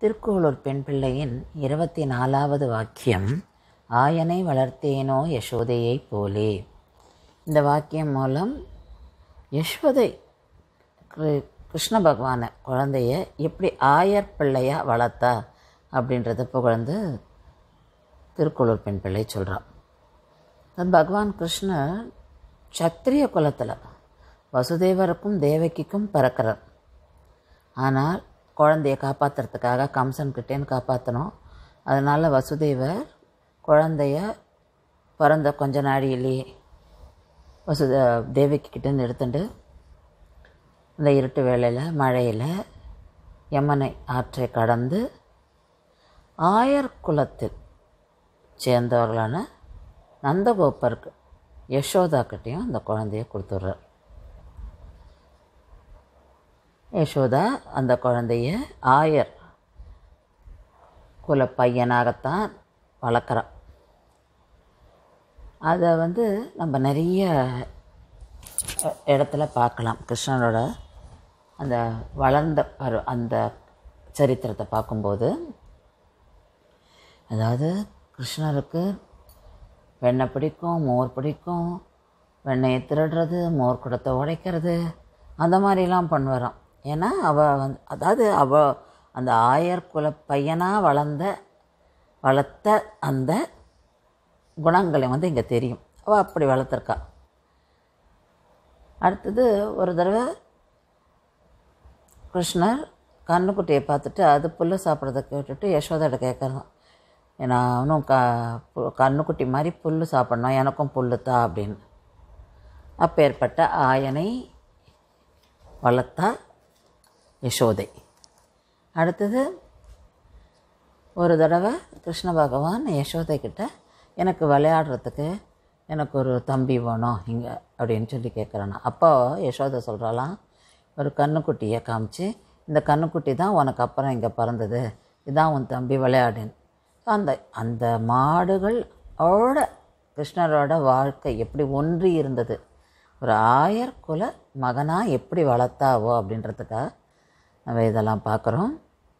திருக்கோளூர் பெண் பிள்ளையின் இருபத்தி நாலாவது வாக்கியம் ஆயனை வளர்த்தேனோ யசோதையை போலே இந்த வாக்கியம் மூலம் யசோதை கிரு- கிருஷ்ண பகவானை குழந்தைய எப்படி ஆயர் பிள்ளையாக வளர்த்தா அப்படின்றத புகழ்ந்து திருக்கோளூர் பெண் பிள்ளை சொல்கிறான் அது பகவான் கிருஷ்ணர் சத்திரிய குலத்தில் வசுதேவருக்கும் தேவகிக்கும் பிறக்கிறார் ஆனால் குழந்தைய காப்பாற்றுறதுக்காக கம்சன்கிட்டேன்னு காப்பாற்றணும் அதனால் வசுதேவர் குழந்தைய பிறந்த கொஞ்ச நாழியிலேயே வசுத தேவகி கிட்டேருந்து எடுத்துட்டு இந்த இருட்டு வேளையில் மழையில் யமுனை ஆற்றை கடந்து ஆயர் குலத்தில் சேர்ந்தவர்களான நந்தகோப்பருக்கு யசோதாக்கிட்டேயும் அந்த குழந்தைய கொடுத்துட்றார் யசோதா அந்த குழந்தைய ஆயர் குல பையனாகத்தான் வளர்க்குறான் அதை வந்து நம்ம நிறைய அஹ், இடத்துல பார்க்கலாம் கிருஷ்ணனோட அந்த வளர்ந்த பரு அந்த சரித்திரத்தை பார்க்கும்போது அதாவது கிருஷ்ணருக்கு வெண்ணெய் பிடிக்கும் மோர் பிடிக்கும் வெண்ணெயை திருடுறது மோர் குடத்தை உடைக்கிறது அந்த மாதிரிலாம் பண்ணுவாராம் ஏன்னா அவள் வந்து அதாவது அவள் அந்த ஆயர் குல பையனாக வளர்ந்த வளர்த்த அந்த குணங்களை வந்து இங்கே தெரியும் அவள் அப்படி வளர்த்துருக்கா அடுத்தது ஒரு தடவை கிருஷ்ணர் கண்ணுக்குட்டியை பார்த்துட்டு அது புல்லு சாப்பிட்றத கேட்டுட்டு யசோதாட்ட கேட்குறான் நான் இன்னும் க பு- கண்ணுக்குட்டி மாதிரி புல்லு சாப்பிட்ணும் எனக்கும் புல்லு தா அப்படின்னு அப்பேற்பட்ட ஆயனை வளர்த்தா யசோதை அடுத்தது ஒரு தடவை கிருஷ்ண பகவான் யசோதை கிட்ட எனக்கு விளையாடுறதுக்கு எனக்கு ஒரு தம்பி வேணும் இங்கே அப்படின்னு சொல்லி கேட்குறானா அப்போ யசோதை சொல்கிறாளாம் ஒரு கண்ணுக்குட்டியை காமிச்சு இந்த கண்ணுக்குட்டி தான் உனக்கு அப்புறம் இங்கே பிறந்தது இதான் உன் தம்பி விளையாடுன்னு அந்த அந்த மாடுகளோட கிருஷ்ணரோட வாழ்க்கை எப்படி ஒன்றி இருந்தது ஒரு ஆயர் குல மகனாக எப்படி வளர்த்தாவோ அப்படின்றதுக்காக நம்ம இதெல்லாம் பார்க்குறோம்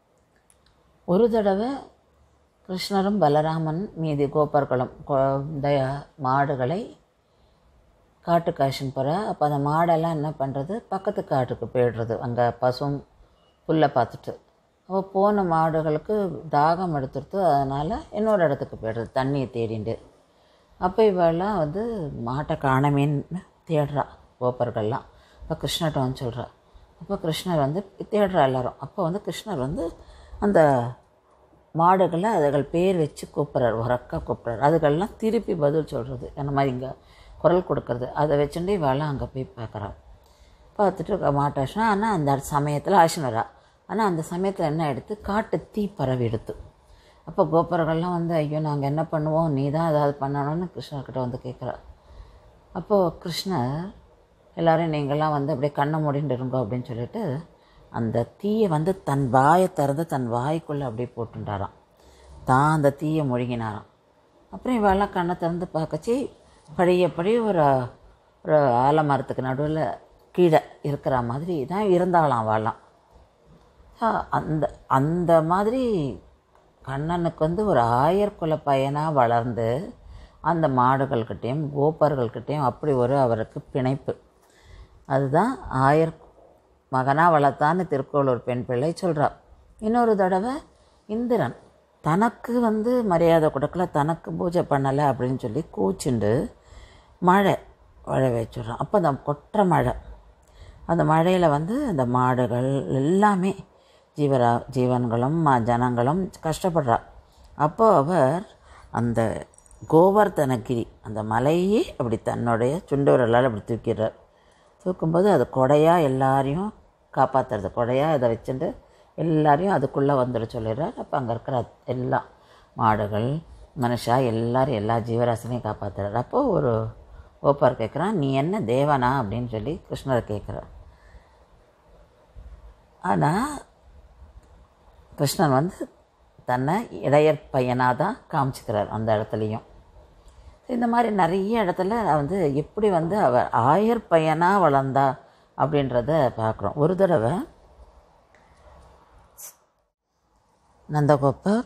ஒரு தடவை கிருஷ்ணரும் பலராமன் மீதி கோபர்களும் குழந்தைய மாடுகளை காட்டு காய்ச்சின்னு போகிற அப்போ அந்த மாடெல்லாம் என்ன பண்ணுறது பக்கத்து காட்டுக்கு போயிடுறது அங்கே பசும் புல்லை பார்த்துட்டு அப்போ போன மாடுகளுக்கு தாகம் எடுத்துடுத்து அதனால் இன்னொரு இடத்துக்கு போயிடுறது தண்ணியை தேடிண்டு அப்போ இவெல்லாம் வந்து மாட்டை காணமேன்னு தேடுறா கோப்பர்கள்லாம் அப்போ கிருஷ்ணர்கிட்ட வந்து சொல்கிறா அப்போ கிருஷ்ணர் வந்து தேடுறா எல்லாரும் அப்போ வந்து கிருஷ்ணர் வந்து அந்த மாடுகளை அதுகள் பேர் வச்சு கூப்பிட்றாரு உரக்கா கூப்பிட்றாரு அதுகள்லாம் திருப்பி பதில் சொல்கிறது அந்த மாதிரி இங்கே குரல் கொடுக்கறது அதை வச்சுட்டு இவெல்லாம் அங்கே போய் பார்க்குறா பார்த்துட்டு மாட்டாச்சுனா ஆனால் அந்த சமயத்தில் ஆசினரா ஆனால் அந்த சமயத்தில் என்ன எடுத்து காட்டு தீ பரவி எடுத்து அப்போ கோபுரங்கள்லாம் வந்து ஐயோ நாங்கள் என்ன பண்ணுவோம் நீ தான் ஏதாவது பண்ணணும்னு கிருஷ்ணர்கிட்ட வந்து கேட்குறா அப்போது கிருஷ்ணர் எல்லாரும் நீங்கள்லாம் வந்து அப்படியே கண்ணை மூடிட்டு இருங்கோ அப்படின்னு சொல்லிட்டு அந்த தீயை வந்து தன் வாயை திறந்து தன் வாய்க்குள்ளே அப்படியே போட்டுட்டாராம் தான் அந்த தீயை முழுகினாராம் அப்புறம் இவெல்லாம் கண்ணை திறந்து பார்க்கச்சி பழையபடி ஒரு ஒரு ஆலமரத்துக்கு நடுவில் கீழே இருக்கிற மாதிரி தான் இருந்தாளாம் வாழலாம் அந்த அந்த மாதிரி கண்ணனுக்கு வந்து ஒரு ஆயர் குல பையனாக வளர்ந்து அந்த மாடுகள்கிட்டேயும் கோப்பர்கள்கிட்டேயும் அப்படி ஒரு அவருக்கு பிணைப்பு அதுதான் ஆயர் மகனாக வளர்த்தான்னு திருக்கோளூர் பெண் பிள்ளை சொல்கிறா இன்னொரு தடவை இந்திரன் தனக்கு வந்து மரியாதை கொடுக்கல தனக்கு பூஜை பண்ணலை அப்படின்னு சொல்லி கூச்சுண்டு மழை மழை வச்சுடுறான் அப்போ அந்த கொற்ற மழை அந்த மழையில் வந்து அந்த மாடுகள் எல்லாமே ஜீவரா ஜீவன்களும் ம- ஜனங்களும் கஷ்டப்படுறா அப்போ அவர் அந்த கோவர்தனகிரி அந்த மலையே அப்படி தன்னுடைய சுண்டு விரலால் அப்படி தூக்கிடுறார் தூக்கும்போது அது கொடையாக எல்லாரையும் காப்பாற்றுறது கொடையாக இதை வச்சுட்டு எல்லாரையும் அதுக்குள்ளே வந்துட சொல்லிடுறார் அப்போ அங்கே இருக்கிற எல்லா மாடுகள் மனுஷா எல்லாரும் எல்லா ஜீவராசினையும் காப்பாற்றுறாரு அப்போது ஒரு ஓப்பார் கேட்குறான் நீ என்ன தேவனா அப்படின்னு சொல்லி கிருஷ்ணரை கேட்குறார் ஆனால் கிருஷ்ணன் வந்து தன்னை இடையர் பையனாக தான் காமிச்சிக்கிறார் அந்த இடத்துலையும் இந்த மாதிரி நிறைய இடத்துல வந்து எப்படி வந்து அவர் ஆயர் பையனாக வளர்ந்தா அப்படின்றத பார்க்குறோம் ஒரு தடவை நந்தகோபர்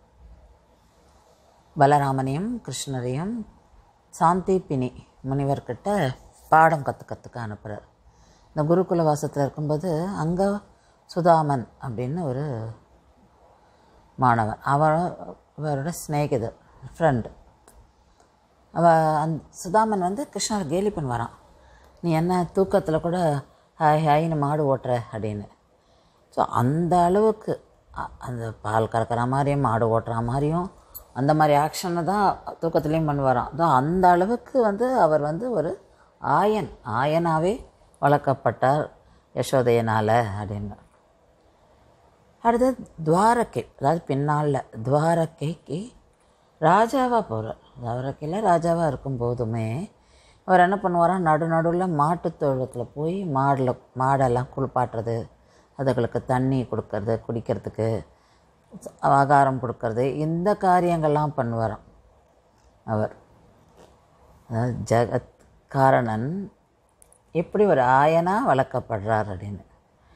பலராமனையும் கிருஷ்ணரையும் சாந்தி பினி முனிவர்கிட்ட பாடம் கற்றுக்கிறதுக்கு அனுப்புகிறார் இந்த குருகுல வாசத்தில் இருக்கும்போது அங்கே சுதாமன் அப்படின்னு ஒரு மாணவன் அவன் அவரோட ஸ்நேகிதர் ஃப்ரெண்டு அவ அந் சுதாமன் வந்து கிருஷ்ணர் கேலி பண்ணுவாரான் நீ என்ன தூக்கத்தில் கூட ஹாய் ஹாய்னு மாடு ஓட்டுற அப்படின்னு ஸோ அந்த அளவுக்கு அ- அந்த பால் கறக்கிற மாதிரியும் மாடு ஓட்டுற மாதிரியும் அந்த மாதிரி ஆக்ஷனை தான் தூக்கத்துலேயும் பண்ணுவாராம் அதான் அந்த அளவுக்கு வந்து அவர் வந்து ஒரு ஆயன் ஆயனாகவே வளர்க்கப்பட்டார் யசோதையனால் அப்படின்னு அடுத்து துவாரகை அதாவது பின்னால் துவாரகைக்கு ராஜாவாக போகிறார் துவாரகையில் ராஜாவாக இருக்கும் போதுமே அவர் என்ன பண்ணுவாராம் நடு நடுவில் மாட்டுத் தொழுவத்தில் போய் மாடில் மாடெல்லாம் குளிப்பாட்டுறது அதுகளுக்கு தண்ணி கொடுக்கறது குடிக்கிறதுக்கு ஆகாரம் கொடுக்கறது இந்த காரியங்கள்லாம் பண்ணுவாராம் அவர் அதாவது ஜெகத் காரணன் எப்படி ஒரு ஆயனாக வளர்க்கப்படுறார் அப்படின்னு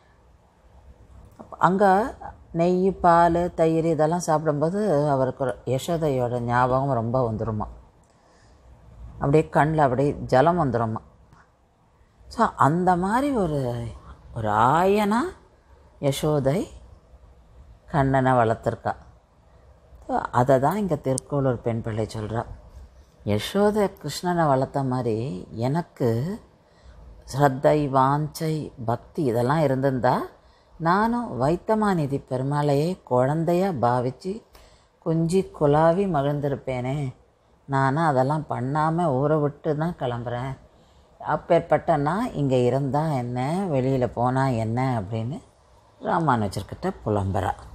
அங்கே நெய் பால் தயிர் இதெல்லாம் சாப்பிடும்போது அவருக்கு ஒரு யசோதையோட ஞாபகம் ரொம்ப வந்துருமா அப்படியே கண்ணில் அப்படியே ஜலம் வந்துருமா ஸோ அந்த மாதிரி ஒரு ஒரு ஆயனா யசோதை கண்ணனை வளர்த்துருக்கா ஸோ அதை தான் இங்கே திருக்கோளூர் பெண் பிள்ளை சொல்கிறா யசோதை கிருஷ்ணனை வளர்த்த மாதிரி எனக்கு ஸ்ரத்தை வாஞ்சை பக்தி இதெல்லாம் இருந்திருந்தா நானும் வைத்தமாநிதி பெருமாளையே குழந்தைய பாவிச்சு குஞ்சி குலாவி மகிழ்ந்திருப்பேனே நானும் அதெல்லாம் பண்ணாமல் ஊரை விட்டு தான் கிளம்புறேன் அப்பேற்பட்ட நான் இங்கே இருந்தால் என்ன வெளியில் போனால் என்ன அப்படின்னு ராமானுஜர்கிட்ட புலம்புறா